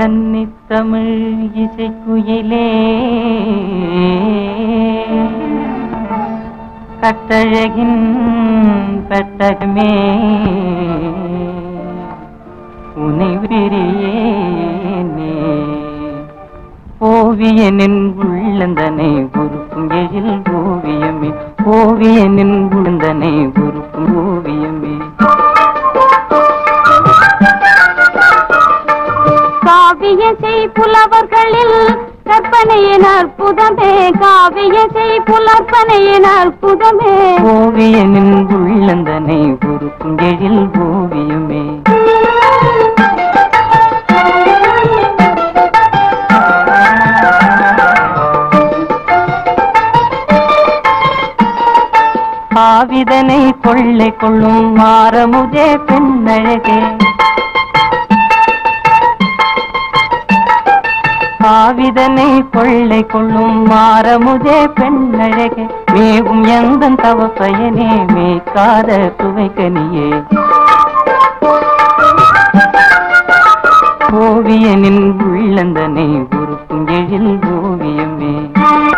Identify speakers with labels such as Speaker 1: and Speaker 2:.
Speaker 1: கன்னித்தமிழ் இசைக்குயிலே கட்டழகின் பெட்டகமே உனை விரியேனே ஓவியனின் உள்ளந்தனை உருக்கும் எழில் ஓவியமே ஓவியனின் உள்ளந்தனை உருக்கும் ஓவியமே
Speaker 2: காவியசை புலவர்களில் கற்பனையின் அற்புதமே காவியசை புலற்பனையின் அற்புதமே
Speaker 1: ஓவியனின் உள்ளந்தனை உருக்கும் எழில் ஓவியமே ஆவிதனை கொள்ளை கொள்ளும் மாறமுதே பெண்ணழகே ஆவிதனை கொள்ளை கொள்ளும் மாறமுதே பெண்ணழகே மேவும் எந்தன் தவ பயனே மேய்க்காத துவைக்கனியே ஓவியனின் உள்ளந்தனை உருக்கும் எழில் ஓவியமே